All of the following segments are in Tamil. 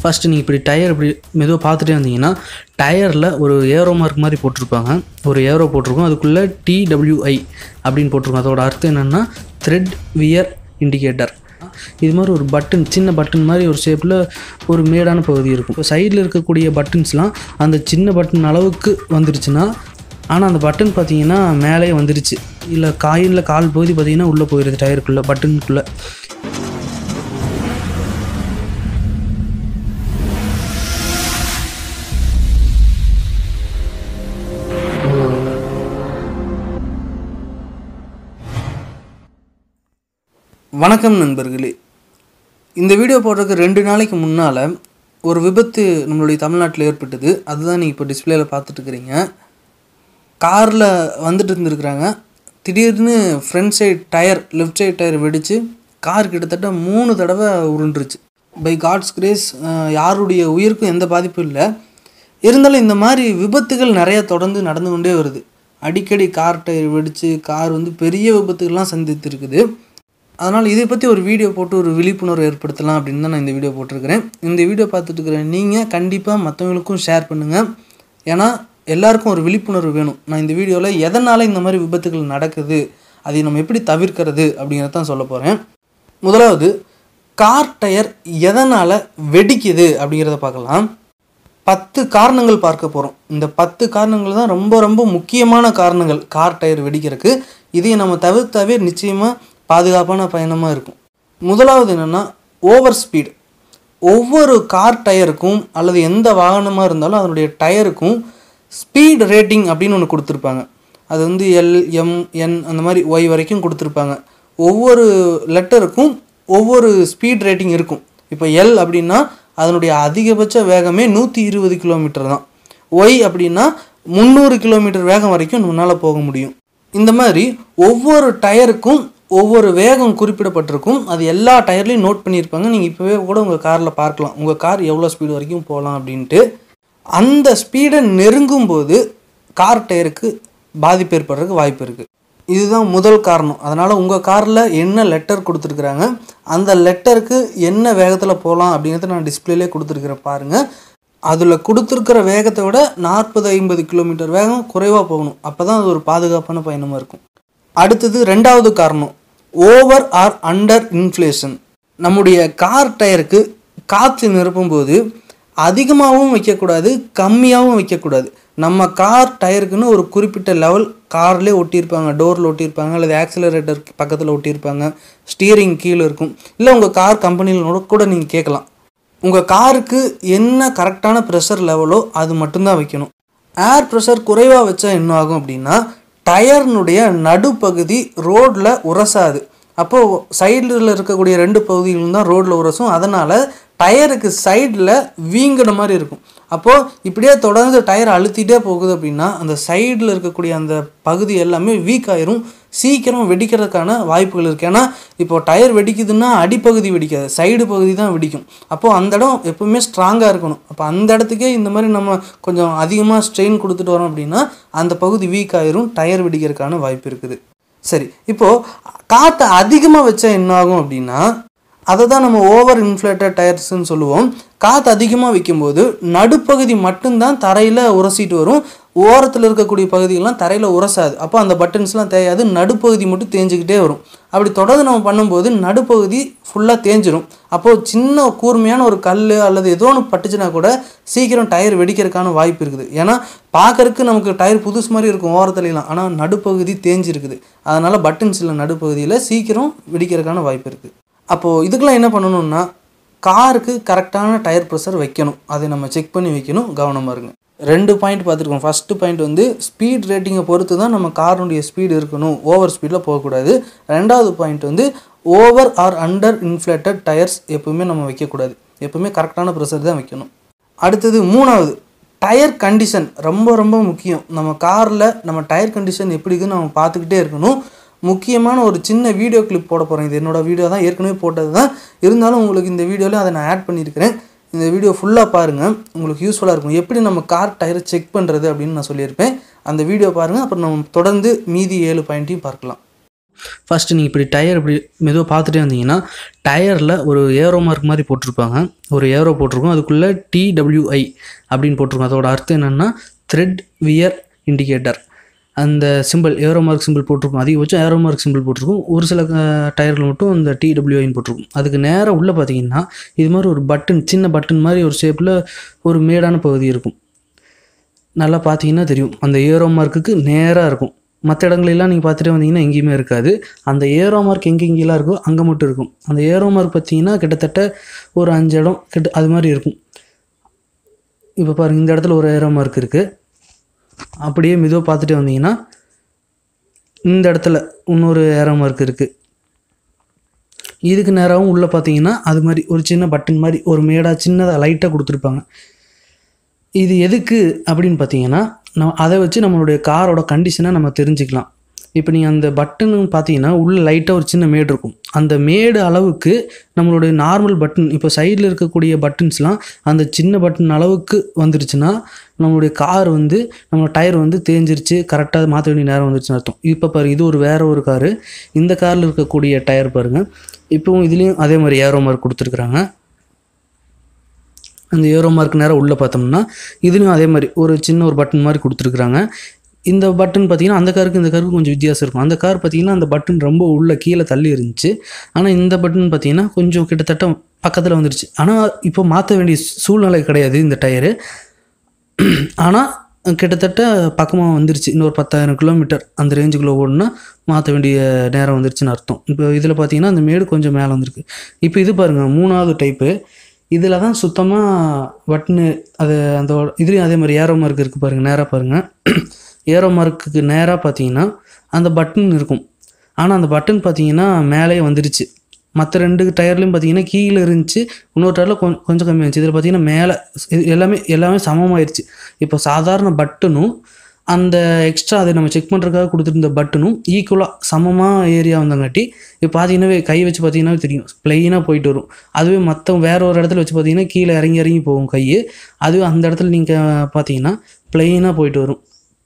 ஃபஸ்ட்டு நீங்கள் இப்படி டயர் இப்படி மெதுவாக பார்த்துட்டே வந்தீங்கன்னா டயரில் ஒரு ஏரோ மார்க் மாதிரி போட்டிருப்பாங்க ஒரு ஏரோ போட்டிருக்கும் அதுக்குள்ளே டிடபிள்யூஐ அப்படின்னு போட்டிருக்கும் அதோட அர்த்தம் என்னென்னா த்ரெட் வியர் இண்டிகேட்டர் இது மாதிரி ஒரு பட்டன் சின்ன பட்டன் மாதிரி ஒரு ஷேப்பில் ஒரு மேடான பகுதி இருக்கும் இப்போ சைடில் இருக்கக்கூடிய பட்டன்ஸ்லாம் அந்த சின்ன பட்டன் அளவுக்கு வந்துருச்சுன்னா ஆனால் அந்த பட்டன் பார்த்தீங்கன்னா மேலே வந்துருச்சு இல்லை காயினில் கால் பகுதி பார்த்தீங்கன்னா உள்ளே போயிடுது டயருக்குள்ளே பட்டனுக்குள்ளே வணக்கம் நண்பர்களே இந்த வீடியோ போடுறதுக்கு ரெண்டு நாளைக்கு முன்னால் ஒரு விபத்து நம்மளுடைய தமிழ்நாட்டில் ஏற்பட்டது அதுதான் நீங்கள் இப்போ டிஸ்பிளேல பார்த்துட்டு இருக்கிறீங்க காரில் வந்துட்டு இருந்திருக்கிறாங்க திடீர்னு front side tyre left side tyre வெடித்து கார் கிட்டத்தட்ட மூணு தடவை உருண்டுருச்சு பை காட்ஸ் கிரேஸ் யாருடைய உயிருக்கும் எந்த பாதிப்பும் இல்லை இருந்தாலும் இந்த மாதிரி விபத்துகள் நிறைய தொடர்ந்து நடந்து கொண்டே வருது அடிக்கடி கார் டயர் வெடித்து கார் வந்து பெரிய விபத்துகள்லாம் சந்தித்து இருக்குது அதனால் இதை பற்றி ஒரு வீடியோ போட்டு ஒரு விழிப்புணர்வு ஏற்படுத்தலாம் அப்படின்னு தான் நான் இந்த வீடியோ போட்டிருக்கிறேன் இந்த வீடியோ பார்த்துட்டு இருக்கிற நீங்கள் கண்டிப்பாக மற்றவங்களுக்கும் ஷேர் பண்ணுங்கள் ஏன்னா எல்லாருக்கும் ஒரு விழிப்புணர்வு வேணும் நான் இந்த வீடியோவில் எதனால் இந்த மாதிரி விபத்துகள் நடக்குது அதை நம்ம எப்படி தவிர்க்கிறது அப்படிங்கிறத தான் சொல்ல போகிறேன் முதலாவது கார் டயர் எதனால் வெடிக்குது அப்படிங்கிறத பார்க்கலாம் பத்து காரணங்கள் பார்க்க போகிறோம் இந்த பத்து காரணங்கள் தான் ரொம்ப ரொம்ப முக்கியமான காரணங்கள் கார் டயர் வெடிக்கிறதுக்கு இதை நம்ம தவிர்த்தாவே நிச்சயமாக பாதுகாப்பான பயணமாக இருக்கும் முதலாவது என்னென்னா ஓவர் ஸ்பீடு ஒவ்வொரு கார் டயருக்கும் அல்லது எந்த வாகனமாக இருந்தாலும் அதனுடைய டயருக்கும் ஸ்பீட் ரேட்டிங் அப்படின்னு ஒன்று கொடுத்துருப்பாங்க அது வந்து எல் எம் என் அந்த மாதிரி ஒய் வரைக்கும் கொடுத்துருப்பாங்க ஒவ்வொரு லெட்டருக்கும் ஒவ்வொரு ஸ்பீட் ரேட்டிங் இருக்கும் இப்போ எல் அப்படின்னா அதனுடைய அதிகபட்ச வேகமே நூற்றி இருபது கிலோமீட்டர் தான் ஒய் அப்படின்னா முந்நூறு கிலோமீட்டர் வேகம் வரைக்கும் நம்மளால் போக முடியும் இந்த மாதிரி ஒவ்வொரு டயருக்கும் ஒவ்வொரு வேகம் குறிப்பிடப்பட்டிருக்கும் அது எல்லா டயர்லையும் நோட் பண்ணியிருப்பாங்க நீங்கள் இப்போவே கூட உங்கள் காரில் பார்க்கலாம் உங்கள் கார் எவ்வளோ ஸ்பீடு வரைக்கும் போகலாம் அப்படின்ட்டு அந்த ஸ்பீடை நெருங்கும் போது கார் டயருக்கு பாதிப்பு ஏற்படுறதுக்கு வாய்ப்பு இருக்குது இதுதான் முதல் காரணம் அதனால் உங்கள் காரில் என்ன லெட்டர் கொடுத்துருக்குறாங்க அந்த லெட்டருக்கு என்ன வேகத்தில் போகலாம் அப்படிங்கிறத நான் டிஸ்பிளேலே கொடுத்துருக்குறேன் பாருங்கள் அதில் கொடுத்துருக்கிற வேகத்தை விட நாற்பது ஐம்பது கிலோமீட்டர் வேகம் குறைவாக போகணும் அப்போ தான் அது ஒரு பாதுகாப்பான பயணமாக இருக்கும் அடுத்தது ரெண்டாவது காரணம் ஓவர் ஆர் அண்டர் இன்ஃப்ளேஷன் நம்முடைய கார் டயருக்கு காற்று நிரப்பும்போது அதிகமாகவும் வைக்கக்கூடாது கம்மியாகவும் வைக்கக்கூடாது நம்ம கார் டயருக்குன்னு ஒரு குறிப்பிட்ட லெவல் கார்லேயே ஒட்டியிருப்பாங்க டோரில் ஒட்டியிருப்பாங்க அல்லது ஆக்சிலரேட்டர் பக்கத்தில் ஒட்டியிருப்பாங்க ஸ்டியரிங் கீழே இருக்கும் இல்லை உங்கள் கார் கம்பெனியில் கூட நீங்கள் கேட்கலாம் உங்கள் காருக்கு என்ன கரெக்டான ப்ரெஷர் லெவலோ அது மட்டும்தான் வைக்கணும் ஏர் ப்ரெஷர் குறைவாக வச்சா என்ன ஆகும் அப்படின்னா டயர்னுடைய நடுப்பகுதி ரோட்டில் உரசாது அப்போது சைடில் இருக்கக்கூடிய ரெண்டு பகுதிகளும் தான் ரோட்டில் உரசும் அதனால் டயருக்கு சைடில் வீங்கின மாதிரி இருக்கும் அப்போது இப்படியே தொடர்ந்து டயர் அழுத்திட்டே போகுது அப்படின்னா அந்த சைடில் இருக்கக்கூடிய அந்த பகுதி எல்லாமே வீக் ஆயிரும் சீக்கிரம் வெடிக்கிறதுக்கான வாய்ப்புகள் இருக்குது ஏன்னா இப்போ டயர் வெடிக்குதுன்னா அடிப்பகுதி வெடிக்காது சைடு பகுதி தான் வெடிக்கும் அப்போது அந்த இடம் எப்பவுமே ஸ்ட்ராங்காக இருக்கணும் அப்போ அந்த இடத்துக்கே இந்த மாதிரி நம்ம கொஞ்சம் அதிகமாக ஸ்ட்ரெயின் கொடுத்துட்டு வரோம் அப்படின்னா அந்த பகுதி வீக் ஆயிரும் டயர் வெடிக்கிறதுக்கான வாய்ப்பு இருக்குது சரி இப்போது காற்றை அதிகமாக வச்சா என்ன ஆகும் அப்படின்னா அதை தான் நம்ம ஓவர் இன்ஃப்ளேட்டட் டயர்ஸ்ன்னு சொல்லுவோம் காற்று அதிகமாக வைக்கும்போது நடுப்பகுதி மட்டும்தான் தரையில் உரசிட்டு வரும் ஓரத்தில் இருக்கக்கூடிய பகுதிகள்லாம் தரையில் உரசாது அப்போ அந்த பட்டன்ஸ்லாம் தேயாது நடுப்பகுதி மட்டும் தேஞ்சிக்கிட்டே வரும் அப்படி தொடர்ந்து நம்ம பண்ணும்போது நடுப்பகுதி ஃபுல்லாக தேஞ்சிரும் அப்போது சின்ன கூர்மையான ஒரு கல் அல்லது ஏதோ ஒன்று பட்டுச்சுன்னா கூட சீக்கிரம் டயர் வெடிக்கிறதுக்கான வாய்ப்பு இருக்குது ஏன்னா பார்க்கறக்கு நமக்கு டயர் புதுசு மாதிரி இருக்கும் ஓரத்துலலாம் ஆனால் நடுப்பகுதி தேஞ்சிருக்குது அதனால் பட்டன்ஸ் இல்லை நடுப்பகுதியில் சீக்கிரம் வெடிக்கிறதுக்கான வாய்ப்பு இருக்குது அப்போது இதுக்கெல்லாம் என்ன பண்ணணும்னா காருக்கு கரெக்டான டயர் ப்ரெஷர் வைக்கணும் அதை நம்ம செக் பண்ணி வைக்கணும் கவனமாக இருங்க ரெண்டு பாயிண்ட் பார்த்துருக்கோம் ஃபஸ்ட்டு பாயிண்ட் வந்து ஸ்பீட் ரேட்டிங்கை பொறுத்து தான் நம்ம காரினுடைய ஸ்பீடு இருக்கணும் ஓவர் ஸ்பீடில் போகக்கூடாது ரெண்டாவது பாயிண்ட் வந்து over or under inflated tyres எப்பவுமே நம்ம வைக்கக்கூடாது எப்பவுமே கரெக்டான ப்ரெஷர் தான் வைக்கணும் அடுத்தது மூணாவது டயர் கண்டிஷன் ரொம்ப ரொம்ப முக்கியம் நம்ம காரில் நம்ம டயர் கண்டிஷன் எப்படி இருக்குன்னு நம்ம பார்த்துக்கிட்டே இருக்கணும் முக்கியமான ஒரு சின்ன வீடியோ கிளிப் போட போகிறேன் இது என்னோட வீடியோ தான் ஏற்கனவே போட்டது தான் இருந்தாலும் உங்களுக்கு இந்த வீடியோவில் அதை நான் ஆட் பண்ணியிருக்கிறேன் இந்த வீடியோ ஃபுல்லாக பாருங்கள் உங்களுக்கு யூஸ்ஃபுல்லாக இருக்கும் எப்படி நம்ம கார் டயரை செக் பண்ணுறது அப்படின்னு நான் சொல்லியிருப்பேன் அந்த வீடியோ பாருங்கள் அப்புறம் நம்ம தொடர்ந்து மீதி ஏழு பாயிண்ட்டையும் பார்க்கலாம் ஃபஸ்ட்டு நீங்கள் இப்படி டயர் இப்படி மெதுவாக பார்த்துட்டே வந்தீங்கன்னா டயரில் ஒரு ஏரோ மார்க் மாதிரி போட்டிருப்பாங்க ஒரு ஏரோ போட்டிருக்கோம் அதுக்குள்ளே டிடபிள்யூஐ அப்படின்னு போட்டிருக்கோம் அதோட அர்த்தம் என்னென்னா த்ரெட் வியர் இண்டிகேட்டர் அந்த சிம்பிள் ஏரோ மார்க் சிம்பிள் போட்டிருக்கும் அதிகபட்சம் ஏரோ மார்க் சிம்பிள் போட்டிருக்கும் ஒரு சில டயரில் மட்டும் அந்த டிடபிள்யூஐன்னு போட்டிருக்கும் அதுக்கு நேராக உள்ளே பார்த்தீங்கன்னா இது மாதிரி ஒரு பட்டன் சின்ன பட்டன் மாதிரி ஒரு ஷேப்பில் ஒரு மேடான பகுதி இருக்கும் நல்லா பார்த்தீங்கன்னா தெரியும் அந்த ஏரோ மார்க்குக்கு நேராக இருக்கும் மற்ற இடங்களெல்லாம் நீங்கள் பார்த்துட்டே வந்தீங்கன்னா எங்கேயுமே இருக்காது அந்த ஏரோ மார்க் எங்கே எங்கெல்லாம் இருக்கோ அங்கே மட்டும் இருக்கும் அந்த ஏரோ மார்க் பார்த்தீங்கன்னா கிட்டத்தட்ட ஒரு அஞ்சு இடம் கிட்ட அது மாதிரி இருக்கும் இப்போ பாருங்க இந்த இடத்துல ஒரு ஏரோ மார்க் இருக்குது அப்படியே மெதுவாக பார்த்துட்டே வந்தீங்கன்னா இந்த இடத்துல இன்னொரு ஏரோ மார்க் இருக்குது இதுக்கு நேராகவும் உள்ளே பார்த்தீங்கன்னா அது மாதிரி ஒரு சின்ன பட்டன் மாதிரி ஒரு மேடாக சின்னதாக லைட்டாக கொடுத்துருப்பாங்க இது எதுக்கு அப்படின்னு பார்த்தீங்கன்னா நம்ம அதை வச்சு நம்மளுடைய காரோட கண்டிஷனை நம்ம தெரிஞ்சுக்கலாம் இப்போ நீங்கள் அந்த பட்டனு பார்த்தீங்கன்னா உள்ள லைட்டாக ஒரு சின்ன மேடு இருக்கும் அந்த மேடு அளவுக்கு நம்மளுடைய நார்மல் பட்டன் இப்போ சைடில் இருக்கக்கூடிய பட்டன்ஸ்லாம் அந்த சின்ன பட்டன் அளவுக்கு வந்துருச்சுன்னா நம்மளுடைய கார் வந்து நம்ம டயர் வந்து தேஞ்சிருச்சு கரெக்டாக மாற்ற வேண்டிய நேரம் வந்துருச்சுன்னு அர்த்தம் இப்போ பாரு இது ஒரு வேற ஒரு காரு இந்த காரில் இருக்கக்கூடிய டயர் பாருங்கள் இப்போவும் இதுலேயும் அதே மாதிரி ஏரோ மார்க் கொடுத்துருக்குறாங்க அந்த ஏரோ மார்க் நேரம் உள்ளே பார்த்தோம்னா இதுலேயும் அதே மாதிரி ஒரு சின்ன ஒரு பட்டன் மாதிரி கொடுத்துருக்குறாங்க இந்த பட்டன் பார்த்தீங்கன்னா அந்த காருக்கு இந்த காருக்கு கொஞ்சம் வித்தியாசம் இருக்கும் அந்த கார் பார்த்தீங்கன்னா அந்த பட்டன் ரொம்ப உள்ள கீழே தள்ளி இருந்துச்சு ஆனால் இந்த பட்டன் பார்த்தீங்கன்னா கொஞ்சம் கிட்டத்தட்ட பக்கத்தில் வந்துருச்சு ஆனால் இப்போ மாற்ற வேண்டிய சூழ்நிலை கிடையாது இந்த டயரு ஆனால் கிட்டத்தட்ட பக்கமாக வந்துருச்சு இன்னொரு பத்தாயிரம் கிலோமீட்டர் அந்த ரேஞ்சுக்குள்ளே ஓடுனா மாற்ற வேண்டிய நேரம் வந்துருச்சுன்னு அர்த்தம் இப்போ இதில் பார்த்தீங்கன்னா அந்த மேடு கொஞ்சம் மேலே வந்திருக்கு இப்போ இது பாருங்கள் மூணாவது டைப்பு இதில் தான் சுத்தமாக பட்னு அது அந்த இதுலேயும் அதே மாதிரி ஏரோ மார்க் இருக்குது பாருங்கள் நேராக பாருங்கள் ஏரோ மார்க்குக்கு நேராக பார்த்தீங்கன்னா அந்த பட்டன் இருக்கும் ஆனால் அந்த பட்டன் பார்த்தீங்கன்னா மேலேயே வந்துருச்சு மற்ற ரெண்டு டயர்லையும் பார்த்தீங்கன்னா கீழே இருந்துச்சு இன்னொரு டயரில் கொஞ்சம் கொஞ்சம் கம்மியாக இருந்துச்சு இதில் பார்த்தீங்கன்னா மேலே இது எல்லாமே எல்லாமே சமமாயிருச்சு இப்போ சாதாரண பட்டனும் அந்த எக்ஸ்ட்ரா அதை நம்ம செக் பண்ணுறதுக்காக கொடுத்துருந்த பட்டனும் ஈக்குவலாக சமமாக ஏரியா வந்தங்காட்டி இப்போ பார்த்தீங்கன்னாவே கை வச்சு பார்த்தீங்கன்னா தெரியும் ப்ளைனாக போயிட்டு வரும் அதுவே மற்ற வேற ஒரு இடத்துல வச்சு பார்த்தீங்கன்னா கீழே இறங்கி இறங்கி போகும் கை அதுவே அந்த இடத்துல நீங்கள் பார்த்தீங்கன்னா ப்ளைனாக போயிட்டு வரும்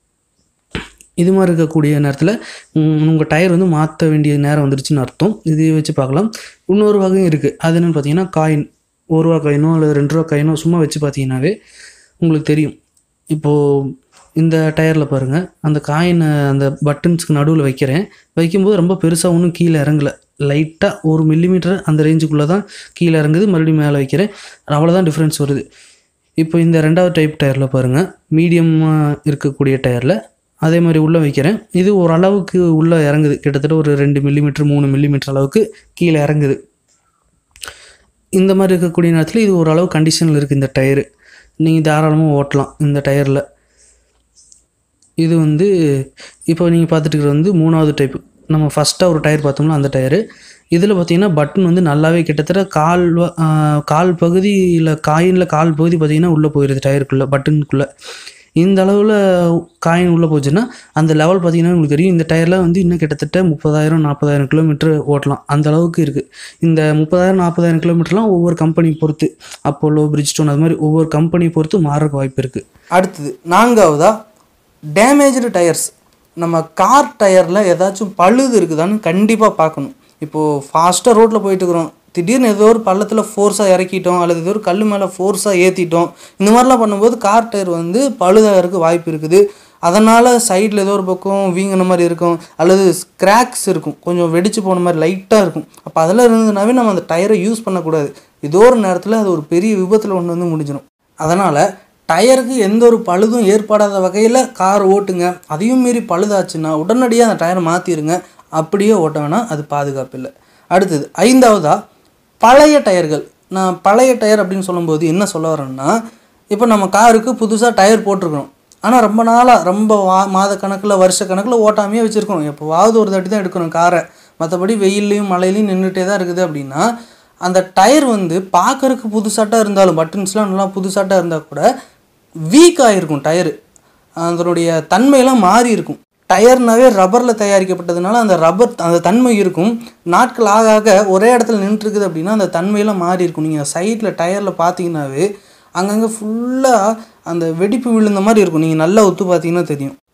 இது மாதிரி இருக்கக்கூடிய நேரத்தில் உங்கள் டயர் வந்து மாற்ற வேண்டிய நேரம் வந்துருச்சுன்னு அர்த்தம் இதை வச்சு பார்க்கலாம் இன்னொரு வகையும் இருக்குது அது என்னென்னு பார்த்தீங்கன்னா காயின் ஒரு ரூபா காயினோ அல்லது ரெண்டு ரூபா காயினோ சும்மா வச்சு பார்த்தீங்கன்னாவே உங்களுக்கு தெரியும் இப்போது இந்த டயரில் பாருங்கள் அந்த காயினை அந்த பட்டன்ஸ்க்கு நடுவில் வைக்கிறேன் வைக்கும்போது ரொம்ப பெருசாக ஒன்றும் கீழே இறங்கலை லைட்டாக ஒரு மில்லிமீட்டர் அந்த ரேஞ்சுக்குள்ளே தான் கீழே இறங்குது மறுபடியும் மேலே வைக்கிறேன் அவ்வளோதான் டிஃப்ரென்ஸ் வருது இப்போ இந்த ரெண்டாவது டைப் டயரில் பாருங்கள் மீடியமாக இருக்கக்கூடிய டயரில் அதே மாதிரி உள்ளே வைக்கிறேன் இது ஓரளவுக்கு உள்ளே இறங்குது கிட்டத்தட்ட ஒரு ரெண்டு மில்லிமீட்டர் மூணு மில்லிமீட்டர் அளவுக்கு கீழே இறங்குது இந்த மாதிரி இருக்கக்கூடிய நேரத்தில் இது ஓரளவு கண்டிஷனில் இருக்குது இந்த டயரு நீங்கள் தாராளமாக ஓட்டலாம் இந்த டயரில் இது வந்து இப்போ நீங்கள் பார்த்துட்டு இருக்கிறது வந்து மூணாவது டைப்பு நம்ம ஃபஸ்ட்டாக ஒரு டயர் பார்த்தோம்னா அந்த டயரு இதில் பார்த்தீங்கன்னா பட்டன் வந்து நல்லாவே கிட்டத்தட்ட கால் வ- ஆ, கால் பகுதியில் காயினில் கால் பகுதி பார்த்தீங்கன்னா உள்ளே போயிடுது டயருக்குள்ளே பட்டனுக்குள்ளே இந்த அளவில் காயின் உள்ளே போச்சுன்னா அந்த லெவல் பார்த்தீங்கன்னா உங்களுக்கு தெரியும் இந்த டயரில் வந்து இன்னும் கிட்டத்தட்ட முப்பதாயிரம் நாற்பதாயிரம் கிலோமீட்டர் ஓட்டலாம் அந்த அளவுக்கு இருக்குது இந்த முப்பதாயிரம் நாற்பதாயிரம் கிலோமீட்டர்லாம் ஒவ்வொரு கம்பெனி பொறுத்து அப்போலோ பிரிட்ஜ்டோன் அது மாதிரி ஒவ்வொரு கம்பெனி பொறுத்து மாறக்கு வாய்ப்பு இருக்குது அடுத்தது நான்காவதா டேமேஜ்டு டயர்ஸ் நம்ம கார் டயரில் ஏதாச்சும் பழுது இருக்குதான்னு கண்டிப்பாக பார்க்கணும் இப்போது ஃபாஸ்ட்டாக ரோட்டில் போயிட்டு இருக்கிறோம் திடீர்னு ஏதோ ஒரு பள்ளத்தில் ஃபோர்ஸாக இறக்கிட்டோம் அல்லது ஏதோ ஒரு கல் மேலே ஃபோர்ஸாக ஏற்றிட்டோம் இந்த மாதிரிலாம் பண்ணும்போது கார் டயர் வந்து பழுதாகிறதுக்கு வாய்ப்பு இருக்குது அதனால் சைடில் ஏதோ ஒரு பக்கம் வீங்கின மாதிரி இருக்கும் அல்லது கிராக்ஸ் இருக்கும் கொஞ்சம் வெடிச்சு போன மாதிரி லைட்டாக இருக்கும் அப்போ அதெல்லாம் இருந்ததுனாவே நம்ம அந்த டயரை யூஸ் பண்ணக்கூடாது ஏதோ ஒரு நேரத்தில் அது ஒரு பெரிய விபத்தில் ஒன்று வந்து முடிஞ்சிடும் அதனால் டயருக்கு எந்த ஒரு பழுதும் ஏற்படாத வகையில் கார் ஓட்டுங்க அதையும் மீறி பழுதாச்சுன்னா உடனடியாக அந்த டயரை மாற்றிடுங்க அப்படியே ஓட்ட வேணாம் அது பாதுகாப்பு இல்லை அடுத்தது ஐந்தாவதா பழைய டயர்கள் நான் பழைய டயர் அப்படின்னு சொல்லும்போது என்ன சொல்ல வரேன்னா இப்போ நம்ம காருக்கு புதுசாக டயர் போட்டிருக்கிறோம் ஆனால் ரொம்ப நாளாக ரொம்ப வா மாத கணக்கில் வருஷ கணக்கில் ஓட்டாமையே வச்சுருக்கோம் எப்போவாவது ஒரு தாட்டி தான் எடுக்கணும் காரை மற்றபடி வெயில்லையும் மழையிலையும் நின்றுட்டே தான் இருக்குது அப்படின்னா அந்த டயர் வந்து பார்க்கறதுக்கு புதுசாட்டாக இருந்தாலும் பட்டன்ஸ்லாம் நல்லா புதுசாட்டாக இருந்தால் கூட வீக் ஆகிருக்கும் டயரு அதனுடைய தன்மையெல்லாம் மாறி இருக்கும் டயர்னாவே ரப்பரில் தயாரிக்கப்பட்டதுனால அந்த ரப்பர் அந்த தன்மை இருக்கும் நாட்கள் ஆக ஆக ஒரே இடத்துல நின்றுருக்குது அப்படின்னா அந்த தன்மையெல்லாம் மாறி இருக்கும் நீங்கள் சைடில் டயரில் பார்த்தீங்கன்னாவே அங்கங்கே ஃபுல்லாக அந்த வெடிப்பு விழுந்த மாதிரி இருக்கும் நீங்கள் நல்லா ஒத்து பார்த்தீங்கன்னா தெரியும்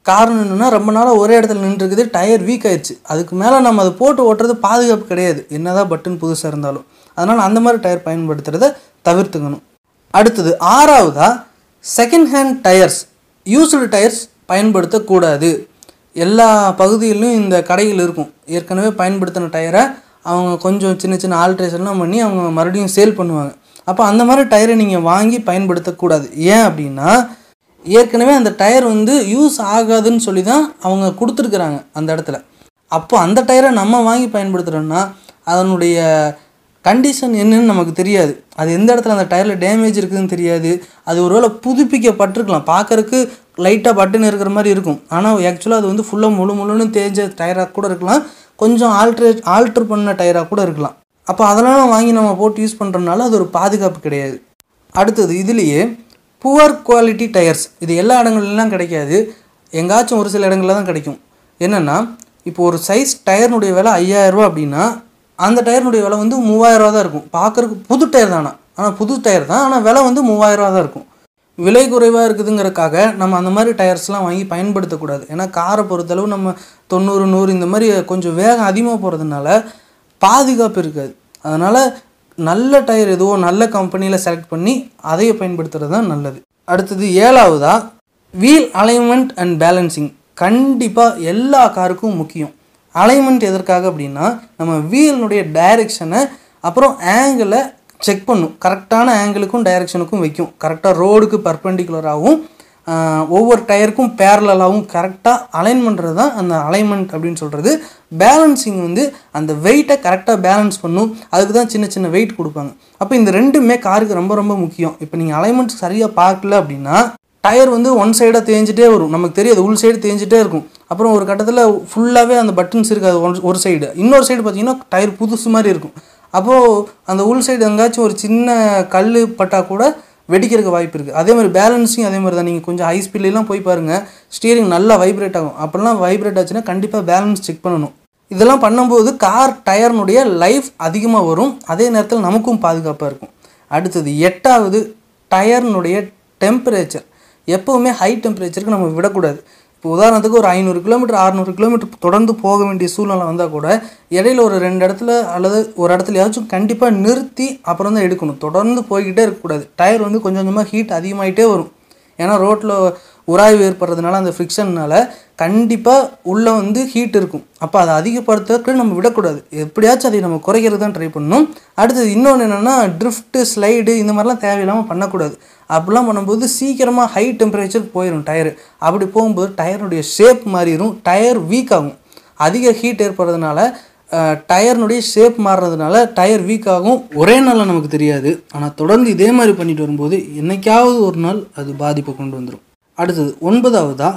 காரணம் என்னென்னா ரொம்ப நாளாக ஒரே இடத்துல நின்றுருக்குது டயர் வீக் ஆயிடுச்சு அதுக்கு மேலே நம்ம அதை போட்டு ஓட்டுறது பாதுகாப்பு கிடையாது என்னதான் பட்டன் புதுசாக இருந்தாலும் அதனால் அந்த மாதிரி டயர் பயன்படுத்துகிறத தவிர்த்துக்கணும் அடுத்தது ஆறாவதா second hand tyres used tyres பயன்படுத்தக்கூடாது எல்லா பகுதிகளிலும் இந்த கடைகள் இருக்கும் ஏற்கனவே பயன்படுத்தின டயரை அவங்க கொஞ்சம் சின்ன சின்ன ஆல்ட்ரேஷன்லாம் பண்ணி அவங்க மறுபடியும் சேல் பண்ணுவாங்க அப்போ அந்த மாதிரி டயரை நீங்கள் வாங்கி பயன்படுத்தக்கூடாது ஏன் அப்படின்னா ஏற்கனவே அந்த டயர் வந்து யூஸ் ஆகாதுன்னு சொல்லி தான் அவங்க கொடுத்துருக்குறாங்க அந்த இடத்துல அப்போ அந்த டயரை நம்ம வாங்கி பயன்படுத்துகிறோன்னா அதனுடைய கண்டிஷன் என்னன்னு நமக்கு தெரியாது அது எந்த இடத்துல அந்த டயரில் டேமேஜ் இருக்குதுன்னு தெரியாது அது ஒருவேளை புதுப்பிக்கப்பட்டிருக்கலாம் பார்க்கறக்கு லைட்டாக பட்டன் இருக்கிற மாதிரி இருக்கும் ஆனால் ஆக்சுவலாக அது வந்து ஃபுல்லாக முழு முழுன்னு தேஞ்ச டயராக கூட இருக்கலாம் கொஞ்சம் ஆல்ட்ரேட் ஆல்ட்ரு பண்ண டயராக கூட இருக்கலாம் அப்போ அதெல்லாம் வாங்கி நம்ம போட்டு யூஸ் பண்ணுறதுனால அது ஒரு பாதுகாப்பு கிடையாது அடுத்தது இதுலேயே புவர் குவாலிட்டி டயர்ஸ் இது எல்லா இடங்கள்லாம் கிடைக்காது எங்காச்சும் ஒரு சில இடங்களில் தான் கிடைக்கும் என்னென்னா இப்போ ஒரு சைஸ் டயர்னுடைய விலை ஐயாயிரரூவா அப்படின்னா அந்த டயர்னுடைய விலை வந்து மூவாயிரரூவா தான் இருக்கும் பார்க்குறதுக்கு புது டயர் தானா ஆனால் புது டயர் தான் ஆனால் விலை வந்து மூவாயிரரூவா தான் இருக்கும் விலை குறைவாக இருக்குதுங்கிறக்காக நம்ம அந்த மாதிரி டயர்ஸ்லாம் வாங்கி பயன்படுத்தக்கூடாது ஏன்னா காரை பொறுத்தளவு நம்ம தொண்ணூறு நூறு இந்த மாதிரி கொஞ்சம் வேகம் அதிகமாக போகிறதுனால பாதுகாப்பு இருக்காது அதனால் நல்ல டயர் எதுவோ நல்ல கம்பெனியில் செலக்ட் பண்ணி அதையே பயன்படுத்துகிறது தான் நல்லது அடுத்தது ஏழாவதா வீல் அலைன்மெண்ட் அண்ட் பேலன்சிங் கண்டிப்பாக எல்லா காருக்கும் முக்கியம் அலைன்மெண்ட் எதற்காக அப்படின்னா நம்ம வீலினுடைய டைரெக்ஷனை அப்புறம் ஆங்கிளை செக் பண்ணும் கரெக்டான ஆங்கிளுக்கும் டைரெக்ஷனுக்கும் வைக்கும் கரெக்டாக ரோடுக்கு பர்பெண்டிகுலராகவும் ஒவ்வொரு டயருக்கும் பேரலாகவும் கரெக்டாக அலைன் பண்ணுறது தான் அந்த அலைன்மெண்ட் அப்படின்னு சொல்கிறது பேலன்சிங் வந்து அந்த வெயிட்டை கரெக்டாக பேலன்ஸ் பண்ணும் அதுக்கு தான் சின்ன சின்ன வெயிட் கொடுப்பாங்க அப்போ இந்த ரெண்டுமே காருக்கு ரொம்ப ரொம்ப முக்கியம் இப்போ நீங்கள் அலைன்மெண்ட் சரியாக பார்க்கல அப்படின்னா டயர் வந்து ஒன் சைடாக தேஞ்சிட்டே வரும் நமக்கு தெரியாது உள் சைடு தேஞ்சிட்டே இருக்கும் அப்புறம் ஒரு கட்டத்தில் ஃபுல்லாகவே அந்த பட்டன்ஸ் இருக்காது ஒன் ஒரு சைடு இன்னொரு சைடு பார்த்தீங்கன்னா டயர் புதுசு மாதிரி இருக்கும் அப்போது அந்த உள் சைடு எங்கேயாச்சும் ஒரு சின்ன கல் பட்டா கூட வெடிக்கிறதுக்கு வாய்ப்பு இருக்குது அதே மாதிரி பேலன்ஸிங் அதே மாதிரி தான் நீங்கள் கொஞ்சம் ஹை ஸ்பீட்லாம் போய் பாருங்கள் ஸ்டியரிங் நல்லா வைப்ரேட் ஆகும் அப்படிலாம் வைப்ரேட் ஆச்சுன்னா கண்டிப்பாக பேலன்ஸ் செக் பண்ணணும் இதெல்லாம் பண்ணும்போது கார் டயர்னுடைய லைஃப் அதிகமாக வரும் அதே நேரத்தில் நமக்கும் பாதுகாப்பாக இருக்கும் அடுத்தது எட்டாவது டயர்னுடைய டெம்பரேச்சர் எப்போவுமே ஹை டெம்பரேச்சருக்கு நம்ம விடக்கூடாது இப்போ உதாரணத்துக்கு ஒரு ஐநூறு கிலோமீட்டர் அறநூறு கிலோமீட்டர் தொடர்ந்து போக வேண்டிய சூழ்நிலை வந்தால் கூட இடையில ஒரு ரெண்டு இடத்துல அல்லது ஒரு இடத்துலயாச்சும் கண்டிப்பாக நிறுத்தி அப்புறம் தான் எடுக்கணும் தொடர்ந்து போய்கிட்டே இருக்கக்கூடாது டயர் வந்து கொஞ்சம் கொஞ்சமாக ஹீட் அதிகமாகிட்டே வரும் ஏன்னா ரோட்டில் உராய்வு ஏற்படுறதுனால அந்த ஃப்ரிக்ஷன்னால கண்டிப்பாக உள்ளே வந்து ஹீட் இருக்கும் அப்போ அதை அதிகப்படுத்துறதுக்கு நம்ம விடக்கூடாது எப்படியாச்சும் அதை நம்ம குறைக்கிறது தான் ட்ரை பண்ணணும் அடுத்தது இன்னொன்று என்னென்னா ட்ரிஃப்ட்டு ஸ்லைடு இந்த மாதிரிலாம் தேவையில்லாமல் பண்ணக்கூடாது அப்படிலாம் பண்ணும்போது சீக்கிரமாக ஹை டெம்பரேச்சர் போயிடும் டயரு அப்படி போகும்போது டயருடைய ஷேப் மாறிடும் டயர் வீக் ஆகும் அதிக ஹீட் ஏற்படுறதுனால டயர்னுடைய ஷேப் மாறுறதுனால டயர் வீக் ஆகும் ஒரே நாளில் நமக்கு தெரியாது ஆனால் தொடர்ந்து இதே மாதிரி பண்ணிட்டு வரும்போது என்னைக்காவது ஒரு நாள் அது பாதிப்பை கொண்டு வந்துடும் அடுத்தது ஒன்பதாவதா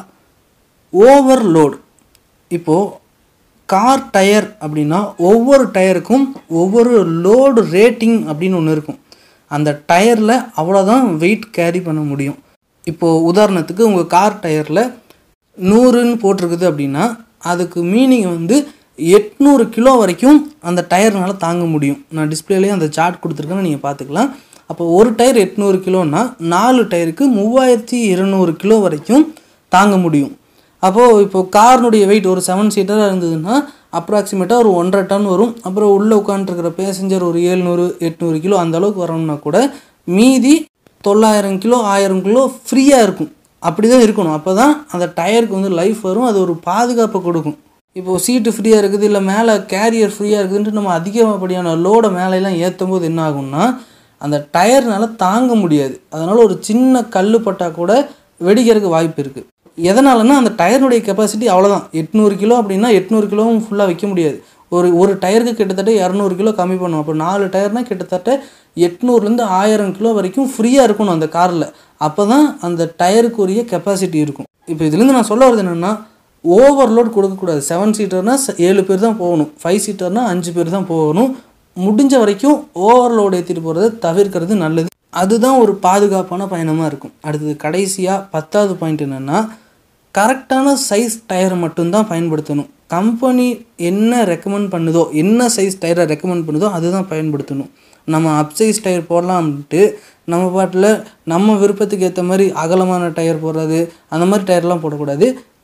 ஓவர்லோட் இப்போது கார் டயர் அப்படின்னா ஒவ்வொரு டயருக்கும் ஒவ்வொரு லோடு ரேட்டிங் அப்படின்னு ஒன்று இருக்கும் அந்த டயரில் அவ்வளோதான் வெயிட் கேரி பண்ண முடியும் இப்போது உதாரணத்துக்கு உங்கள் கார் டயரில் நூறுன்னு போட்டிருக்குது அப்படின்னா அதுக்கு மீனிங் வந்து எட்நூறு கிலோ வரைக்கும் அந்த டயர்னால் தாங்க முடியும் நான் டிஸ்பிளேலேயே அந்த சார்ட் கொடுத்துருக்கேன்னு நீங்கள் பார்த்துக்கலாம் அப்போ ஒரு டயர் எட்நூறு கிலோன்னா நாலு டயருக்கு மூவாயிரத்தி இருநூறு கிலோ வரைக்கும் தாங்க முடியும் அப்போது இப்போ கார்னுடைய வெயிட் ஒரு செவன் சீட்டராக இருந்ததுன்னா அப்ராக்சிமேட்டாக ஒரு ஒன்றரை டன் வரும் அப்புறம் உள்ளே உட்காந்துருக்கிற பேசஞ்சர் ஒரு ஏழ்நூறு எட்நூறு கிலோ அந்த அளவுக்கு வரணும்னா கூட மீதி தொள்ளாயிரம் கிலோ ஆயிரம் கிலோ ஃப்ரீயாக இருக்கும் அப்படி தான் இருக்கணும் அப்போ தான் அந்த டயருக்கு வந்து லைஃப் வரும் அது ஒரு பாதுகாப்பை கொடுக்கும் இப்போது சீட்டு ஃப்ரீயாக இருக்குது இல்லை மேலே கேரியர் ஃப்ரீயாக இருக்குதுன்ட்டு நம்ம அதிகப்படியான லோடை மேலையெல்லாம் ஏற்றும் போது என்ன ஆகும்னா அந்த டயர்னால தாங்க முடியாது அதனால் ஒரு சின்ன கல் பட்டால் கூட வெடிக்கிறதுக்கு வாய்ப்பு இருக்குது எதனாலன்னா அந்த டயர்னுடைய கெப்பாசிட்டி அவ்வளோதான் எட்நூறு கிலோ அப்படின்னா எட்நூறு கிலோவும் ஃபுல்லாக வைக்க முடியாது ஒரு ஒரு டயருக்கு கிட்டத்தட்ட இரநூறு கிலோ கம்மி பண்ணும் அப்போ நாலு டயர்னால் கிட்டத்தட்ட எட்நூறுலேருந்து ஆயிரம் கிலோ வரைக்கும் ஃப்ரீயாக இருக்கணும் அந்த காரில் அப்போ தான் அந்த டயருக்குரிய கெப்பாசிட்டி இருக்கும் இப்போ இதுலேருந்து நான் சொல்ல வரது என்னென்னா ஓவர்லோட் கொடுக்கக்கூடாது செவன் சீட்டர்னால் ஏழு பேர் தான் போகணும் ஃபைவ் சீட்டர்னால் அஞ்சு பேர் தான் போகணும் முடிஞ்ச வரைக்கும் ஓவர்லோடு ஏற்றிட்டு போகிறத தவிர்க்கிறது நல்லது அதுதான் ஒரு பாதுகாப்பான பயணமாக இருக்கும் அடுத்தது கடைசியாக பத்தாவது பாயிண்ட் என்னென்னா கரெக்டான சைஸ் டயர் மட்டும்தான் பயன்படுத்தணும் கம்பெனி என்ன ரெக்கமெண்ட் பண்ணுதோ என்ன சைஸ் டயரை ரெக்கமெண்ட் பண்ணுதோ அதுதான் பயன்படுத்தணும் நம்ம அப் சைஸ் டயர் போடலாம்ட்டு நம்ம பாட்டில் நம்ம விருப்பத்துக்கு ஏற்ற மாதிரி அகலமான டயர் போடுறது அந்த மாதிரி டயர்லாம் போடக்கூடாது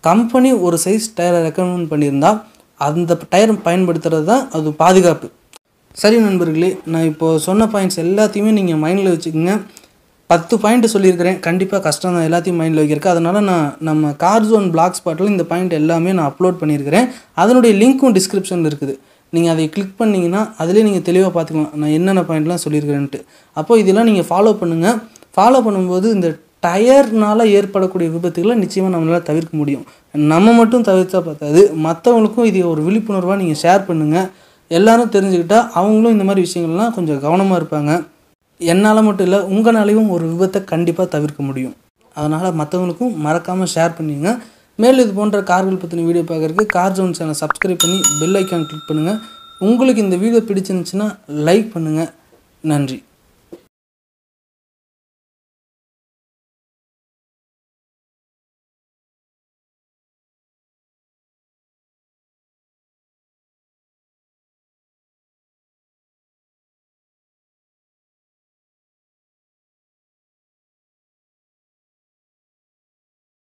கம்பெனி ஒரு சைஸ் டயரை ரெக்கமெண்ட் பண்ணியிருந்தா அந்த டயர் பயன்படுத்துறது தான் அது பாதுகாப்பு சரி நண்பர்களே நான் இப்போது சொன்ன பாயிண்ட்ஸ் எல்லாத்தையுமே நீங்கள் மைண்டில் வச்சுக்கோங்க பத்து பாயிண்ட் சொல்லியிருக்கிறேன் கண்டிப்பாக கஷ்டம் தான் எல்லாத்தையும் மைண்டில் வைக்கிறக்கு அதனால் நான் நம்ம கார் ஜோன் பிளாக் ஸ்பாட்டில் இந்த பாயிண்ட் எல்லாமே நான் அப்லோட் பண்ணியிருக்கிறேன் அதனுடைய லிங்க்கும் டிஸ்கிரிப்ஷனில் இருக்குது நீங்கள் அதை கிளிக் பண்ணிங்கன்னா அதிலே நீங்கள் தெளிவாக பார்த்துக்கலாம் நான் என்னென்ன பாயிண்ட்லாம் சொல்லியிருக்கிறேன்ட்டு அப்போ இதெல்லாம் நீங்கள் ஃபாலோ பண்ணுங்கள் ஃபாலோ பண்ணும்போது இந்த டயர்னால் ஏற்படக்கூடிய விபத்துகளை நிச்சயமாக நம்மளால் தவிர்க்க முடியும் நம்ம மட்டும் தவிர்த்தா பார்த்தாது மற்றவங்களுக்கும் இது ஒரு விழிப்புணர்வாக நீங்கள் ஷேர் பண்ணுங்கள் எல்லாரும் தெரிஞ்சுக்கிட்டா அவங்களும் இந்த மாதிரி விஷயங்கள்லாம் கொஞ்சம் கவனமாக இருப்பாங்க என்னால் மட்டும் இல்லை உங்களாலையும் ஒரு விபத்தை கண்டிப்பாக தவிர்க்க முடியும் அதனால் மற்றவங்களுக்கும் மறக்காமல் ஷேர் பண்ணிங்க மேலும் இது போன்ற கார்கள் பற்றின வீடியோ பார்க்குறதுக்கு கார் ஜோன் சேனல் சப்ஸ்கிரைப் பண்ணி பெல் ஐக்கான் கிளிக் பண்ணுங்கள் உங்களுக்கு இந்த வீடியோ பிடிச்சிருந்துச்சுன்னா லைக் பண்ணுங்கள் நன்றி